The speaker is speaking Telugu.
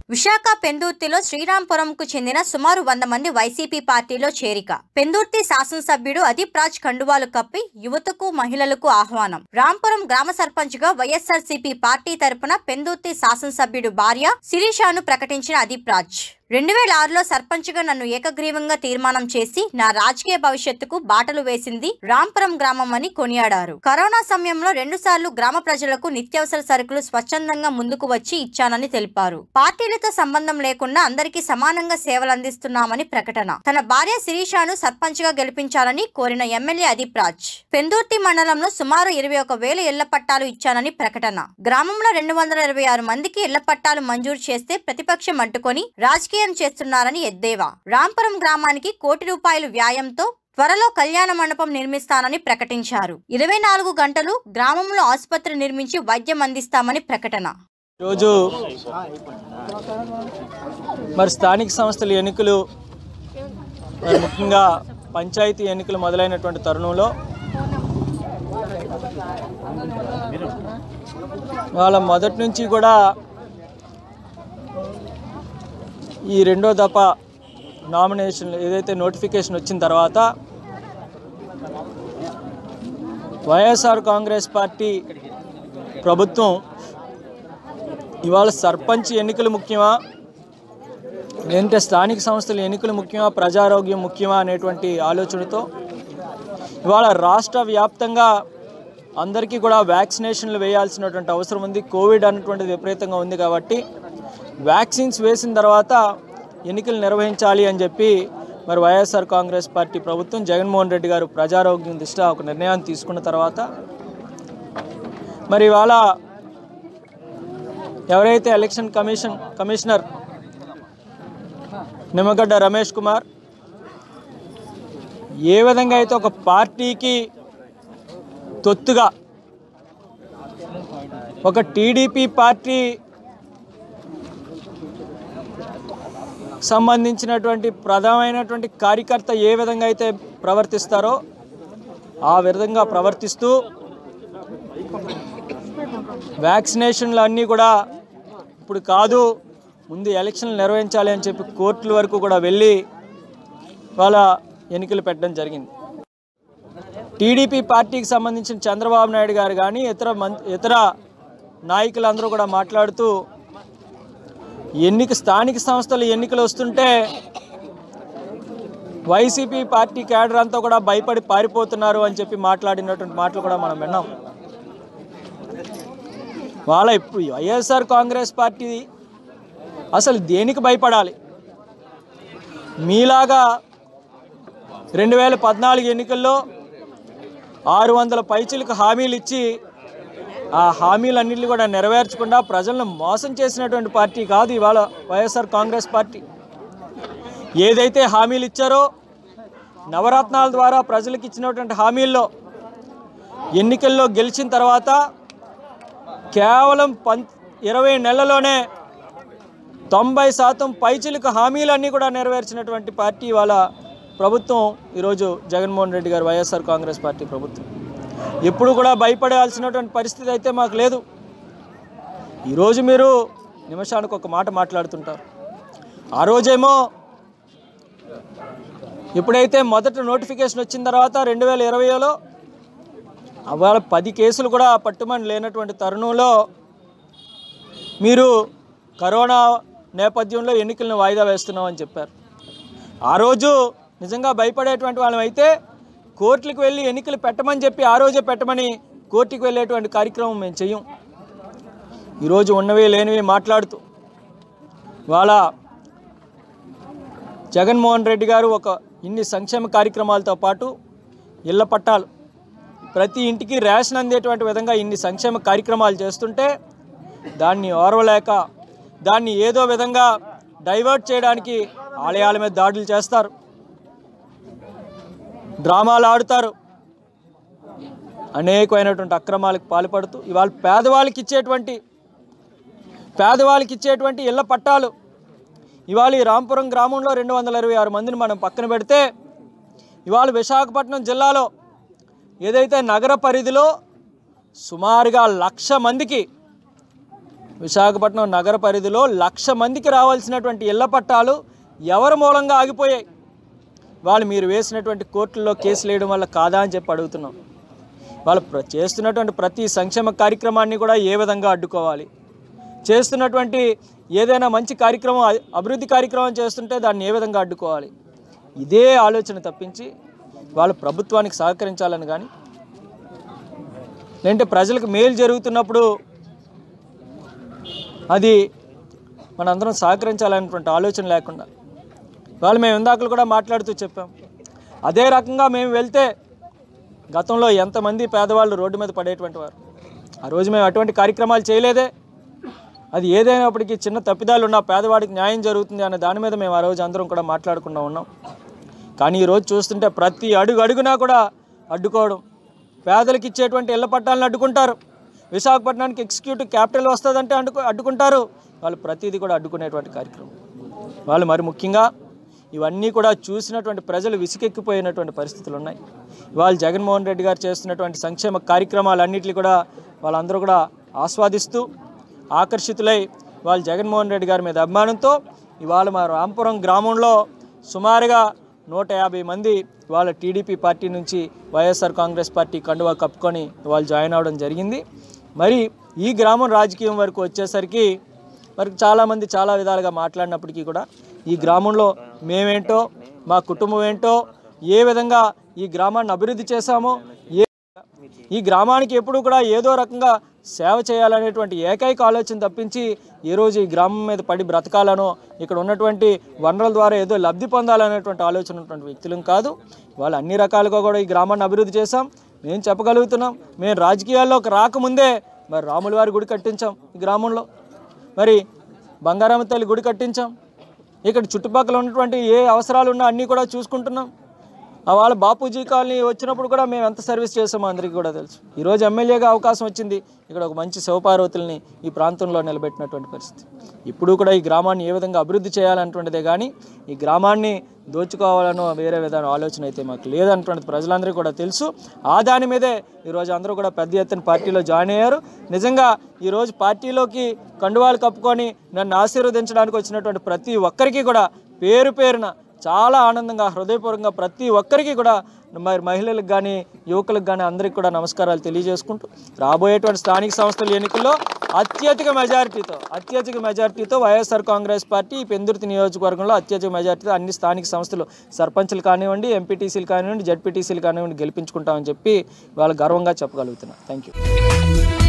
విశాఖ పెందుర్తిలో శ్రీరాంపురంకు చెందిన సుమారు వంద మంది వైసీపీ పార్టీలో చేరిక పెందుర్తి శాసనసభ్యుడు అదీప్ రాజ్ కండువాలు కప్పి యువతకు మహిళలకు ఆహ్వానం రాంపురం గ్రామ సర్పంచ్ గా వైఎస్ఆర్సీపీ పార్టీ తరపున పెందుర్తి శాసనసభ్యుడు భార్య శిరీషాను ప్రకటించిన అదీప్ రాజ్ రెండు వేల ఆరులో సర్పంచ్గా నన్ను ఏకగ్రీవంగా తీర్మానం చేసి నా రాజకీయ భవిష్యత్తుకు బాటలు వేసింది రాంపురం గ్రామం అని కొనియాడారు కరోనా సమయంలో రెండు సార్లు గ్రామ ప్రజలకు నిత్యావసర సరుకులు స్వచ్ఛందంగా ముందుకు వచ్చి ఇచ్చానని తెలిపారు పార్టీలతో సంబంధం లేకుండా అందరికీ సమానంగా సేవలు అందిస్తున్నామని ప్రకటన తన భార్య శిరీషాను సర్పంచ్ గా గెలిపించాలని కోరిన ఎమ్మెల్యే అదీప్ రాజ్ పెందుర్తి మండలంలో సుమారు ఇరవై ఒక వేల ఇళ్ల పట్టాలు ఇచ్చానని ప్రకటన గ్రామంలో రెండు వందల ఇరవై ఆరు మందికి ఇళ్ల పట్టాలు మంజూరు చేస్తే ప్రతిపక్షం అడ్డుకొని రాజకీయం చేస్తున్నారని ఎద్దేవా రాంపురం గ్రామానికి కోటి రూపాయలు వ్యాయంతో త్వరలో కళ్యాణ మండపం నిర్మిస్తానని ప్రకటించారు ఇరవై నాలుగు గంటలు గ్రామంలో ఆసుపత్రి నిర్మించి వైద్యం అందిస్తామని ప్రకటన ఈరోజు మరి స్థానిక సంస్థల ఎన్నికలు మరి ముఖ్యంగా పంచాయతీ ఎన్నికలు మొదలైనటువంటి తరుణంలో వాళ్ళ మొదటి నుంచి కూడా ఈ రెండో దఫ నామినేషన్ ఏదైతే నోటిఫికేషన్ వచ్చిన తర్వాత వైఎస్ఆర్ కాంగ్రెస్ పార్టీ ప్రభుత్వం ఇవాళ సర్పంచ్ ఎన్నికలు ముఖ్యమా లేదంటే స్థానిక సంస్థల ఎన్నికలు ముఖ్యమా ప్రజారోగ్యం ముఖ్యమా అనేటువంటి ఆలోచనతో ఇవాళ రాష్ట్ర వ్యాప్తంగా అందరికీ కూడా వ్యాక్సినేషన్లు వేయాల్సినటువంటి అవసరం ఉంది కోవిడ్ అన్నటువంటిది విపరీతంగా ఉంది కాబట్టి వ్యాక్సిన్స్ వేసిన తర్వాత ఎన్నికలు నిర్వహించాలి అని చెప్పి మరి వైఎస్ఆర్ కాంగ్రెస్ పార్టీ ప్రభుత్వం జగన్మోహన్ రెడ్డి గారు ప్రజారోగ్యం దృష్ట్యా ఒక నిర్ణయాన్ని తీసుకున్న తర్వాత మరి ఇవాళ ఎవరైతే election commission commissioner Nimmagadda Ramesh Kumar ఏ విధంగా అయితే ఒక పార్టీకి తొత్తుగా ఒక టీడీపీ పార్టీ సంబంధించినటువంటి ప్రధానమైనటువంటి కార్యకర్త ఏ విధంగా అయితే ప్రవర్తిస్తారో ఆ విధంగా ప్రవర్తిస్తూ వ్యాక్సినేషన్లు అన్నీ కూడా ఇప్పుడు కాదు ముందు ఎలక్షన్లు నిర్వహించాలి అని చెప్పి కోర్టుల వరకు కూడా వెళ్ళి వాళ్ళ ఎన్నికలు పెట్టడం జరిగింది టీడీపీ పార్టీకి సంబంధించిన చంద్రబాబు నాయుడు గారు కానీ ఇతర మం ఇతర నాయకులందరూ కూడా మాట్లాడుతూ ఎన్నిక స్థానిక సంస్థలు ఎన్నికలు వస్తుంటే వైసీపీ పార్టీ క్యాడర్ అంతా కూడా భయపడి పారిపోతున్నారు అని చెప్పి మాట్లాడినటువంటి మాటలు కూడా మనం విన్నాం వాళ్ళ ఇప్పుడు వైఎస్ఆర్ కాంగ్రెస్ పార్టీ అసలు దేనికి భయపడాలి మీలాగా రెండు వేల పద్నాలుగు ఎన్నికల్లో ఆరు వందల పైచీలకు హామీలు ఇచ్చి ఆ హామీలన్నింటినీ కూడా నెరవేర్చకుండా ప్రజలను మోసం చేసినటువంటి పార్టీ కాదు ఇవాళ వైఎస్ఆర్ కాంగ్రెస్ పార్టీ ఏదైతే హామీలు ఇచ్చారో నవరత్నాల ద్వారా ప్రజలకు ఇచ్చినటువంటి హామీల్లో ఎన్నికల్లో గెలిచిన తర్వాత కేవలం పం ఇరవై నెలల్లోనే తొంభై శాతం పైచిలకు హామీలన్నీ కూడా నెరవేర్చినటువంటి పార్టీ ఇవాళ ప్రభుత్వం ఈరోజు జగన్మోహన్ రెడ్డి గారు వైఎస్ఆర్ కాంగ్రెస్ పార్టీ ప్రభుత్వం ఎప్పుడు కూడా భయపడాల్సినటువంటి పరిస్థితి అయితే మాకు లేదు ఈరోజు మీరు నిమిషానికి ఒక మాట మాట్లాడుతుంటారు ఆ రోజేమో ఎప్పుడైతే మొదట నోటిఫికేషన్ వచ్చిన తర్వాత రెండు వేల ఇరవైలో అవాళ పది కేసులు కూడా పట్టుమని లేనటువంటి తరుణంలో మీరు కరోనా నేపథ్యంలో ఎన్నికలను వాయిదా వేస్తున్నామని చెప్పారు ఆ రోజు నిజంగా భయపడేటువంటి వాళ్ళం అయితే కోర్టులకు వెళ్ళి ఎన్నికలు పెట్టమని చెప్పి ఆ రోజే పెట్టమని కోర్టుకు వెళ్ళేటువంటి కార్యక్రమం మేము చెయ్యం ఈరోజు ఉన్నవి లేనివి మాట్లాడుతూ ఇవాళ జగన్మోహన్ రెడ్డి గారు ఒక ఇన్ని సంక్షేమ కార్యక్రమాలతో పాటు ఇళ్ల పట్టాలు ప్రతి ఇంటికి రేషన్ అందేటువంటి విధంగా ఇన్ని సంక్షేమ కార్యక్రమాలు చేస్తుంటే దాన్ని ఓర్వలేక దాన్ని ఏదో విధంగా డైవర్ట్ చేయడానికి ఆలయాల మీద దాడులు చేస్తారు డ్రామాలు ఆడుతారు అనేకమైనటువంటి అక్రమాలకు పాల్పడుతూ ఇవాళ పేదవాళ్ళకి ఇచ్చేటువంటి పేదవాళ్ళకి ఇచ్చేటువంటి ఇళ్ల పట్టాలు ఇవాళ ఈ రాంపురం గ్రామంలో రెండు వందల ఇరవై ఆరు మందిని మనం పక్కన పెడితే ఇవాళ విశాఖపట్నం జిల్లాలో ఏదైతే నగర పరిధిలో సుమారుగా లక్ష మందికి విశాఖపట్నం నగర పరిధిలో లక్ష మందికి రావాల్సినటువంటి ఇళ్ల పట్టాలు ఎవరి మూలంగా ఆగిపోయాయి వాళ్ళు మీరు వేసినటువంటి కోర్టుల్లో కేసులు వేయడం వల్ల కాదా అని చెప్పి అడుగుతున్నాం వాళ్ళు ప్ర- చేస్తున్నటువంటి ప్రతి సంక్షేమ కార్యక్రమాన్ని కూడా ఏ విధంగా అడ్డుకోవాలి చేస్తున్నటువంటి ఏదైనా మంచి కార్యక్రమం అ- అభివృద్ధి కార్యక్రమం చేస్తుంటే దాన్ని ఏ విధంగా అడ్డుకోవాలి ఇదే ఆలోచన తప్పించి వాళ్ళు ప్రభుత్వానికి సహకరించాలని కానీ లేదంటే ప్రజలకు మేలు జరుగుతున్నప్పుడు అది మనందరం సహకరించాలనేటువంటి ఆలోచన లేకుండా వాళ్ళు మేము ఇందాకలు కూడా మాట్లాడుతూ చెప్పాం అదే రకంగా మేము వెళ్తే గతంలో ఎంతమంది పేదవాళ్ళు రోడ్డు మీద పడేటువంటి వారు ఆ రోజు మేము అటువంటి కార్యక్రమాలు చేయలేదే అది ఏదైనప్పటికీ చిన్న తప్పిదాలు ఉన్న పేదవాడికి న్యాయం జరుగుతుంది అనే దాని మీద మేము ఆ రోజు అందరం కూడా మాట్లాడుకుంటూ ఉన్నాం కానీ ఈరోజు చూస్తుంటే ప్రతి అడుగు అడుగునా కూడా అడ్డుకోవడం పేదలకు ఇచ్చేటువంటి ఇళ్ల పట్టాలను అడ్డుకుంటారు విశాఖపట్నానికి ఎగ్జిక్యూటివ్ క్యాపిటల్ వస్తుందంటే అడ్డుకు అడ్డుకుంటారు వాళ్ళు ప్రతిదీ కూడా అడ్డుకునేటువంటి కార్యక్రమం వాళ్ళు మరి ముఖ్యంగా ఇవన్నీ కూడా చూసినటువంటి ప్రజలు విసుకెక్కిపోయినటువంటి పరిస్థితులు ఉన్నాయి ఇవాళ జగన్మోహన్ రెడ్డి గారు చేస్తున్నటువంటి సంక్షేమ కార్యక్రమాలన్నింటినీ కూడా వాళ్ళందరూ కూడా ఆస్వాదిస్తూ ఆకర్షితులై వాళ్ళు జగన్మోహన్ రెడ్డి గారి మీద అభిమానంతో ఇవాళ మా రాంపురం గ్రామంలో సుమారుగా నూట యాభై మంది ఇవాళ టీడీపీ పార్టీ నుంచి వైఎస్ఆర్ కాంగ్రెస్ పార్టీ కండువా కప్పుకొని వాళ్ళు జాయిన్ అవ్వడం జరిగింది మరి ఈ గ్రామం రాజకీయం వరకు వచ్చేసరికి మరి చాలామంది చాలా విధాలుగా మాట్లాడినప్పటికీ కూడా ఈ గ్రామంలో మేమేంటో మా కుటుంబం ఏంటో ఏ విధంగా ఈ గ్రామాన్ని అభివృద్ధి చేశామో ఏ ఈ గ్రామానికి ఎప్పుడు కూడా ఏదో రకంగా సేవ చేయాలనేటువంటి ఏకైక ఆలోచన తప్పించి ఈ రోజు ఈ గ్రామం మీద పడి బ్రతకాలనో ఇక్కడ ఉన్నటువంటి వనరుల ద్వారా ఏదో లబ్ధి పొందాలనేటువంటి ఆలోచన ఉన్నటువంటి వ్యక్తులం కాదు వాళ్ళు అన్ని రకాలుగా కూడా ఈ గ్రామాన్ని అభివృద్ధి చేశాం మేము చెప్పగలుగుతున్నాం మేము రాజకీయాల్లోకి రాకముందే మరి రాముల వారి గుడి కట్టించాం ఈ గ్రామంలో మరి బంగారమ్మ తల్లి గుడి కట్టించాం ఇక్కడ చుట్టుపక్కల ఉన్నటువంటి ఏ అవసరాలు ఉన్నా అన్నీ కూడా చూసుకుంటున్నాం ఆ వాళ్ళ బాపూజీ కాలనీ వచ్చినప్పుడు కూడా మేము ఎంత సర్వీస్ చేసామో అందరికీ కూడా తెలుసు ఈరోజు ఎమ్మెల్యేగా అవకాశం వచ్చింది ఇక్కడ ఒక మంచి శివపార్వతుల్ని ఈ ప్రాంతంలో నిలబెట్టినటువంటి పరిస్థితి ఇప్పుడు కూడా ఈ గ్రామాన్ని ఏ విధంగా అభివృద్ధి చేయాలన్నటువంటిదే కానీ ఈ గ్రామాన్ని దోచుకోవాలనో వేరే విధానం ఆలోచన అయితే మాకు లేదన్నటువంటి ప్రజలందరికీ కూడా తెలుసు ఆ దాని మీదే ఈరోజు అందరూ కూడా పెద్ద ఎత్తున పార్టీలో జాయిన్ అయ్యారు నిజంగా ఈరోజు పార్టీలోకి కండువాలు కప్పుకొని నన్ను ఆశీర్వదించడానికి వచ్చినటువంటి ప్రతి ఒక్కరికి కూడా పేరు పేరున చాలా ఆనందంగా హృదయపూర్వకంగా ప్రతి ఒక్కరికి కూడా మరి మహిళలకు కానీ యువకులకు కానీ అందరికీ కూడా నమస్కారాలు తెలియజేసుకుంటూ రాబోయేటువంటి స్థానిక సంస్థల ఎన్నికల్లో అత్యధిక మెజారిటీతో అత్యధిక మెజారిటీతో వైఎస్ఆర్ కాంగ్రెస్ పార్టీ ఈ పెందుర్తి నియోజకవర్గంలో అత్యధిక మెజారిటీతో అన్ని స్థానిక సంస్థలు సర్పంచ్లు కానివ్వండి ఎంపీటీసీలు కానివ్వండి జడ్పీటీసీలు కానివ్వండి గెలిపించుకుంటామని చెప్పి వాళ్ళు గర్వంగా చెప్పగలుగుతున్నారు థ్యాంక్ యూ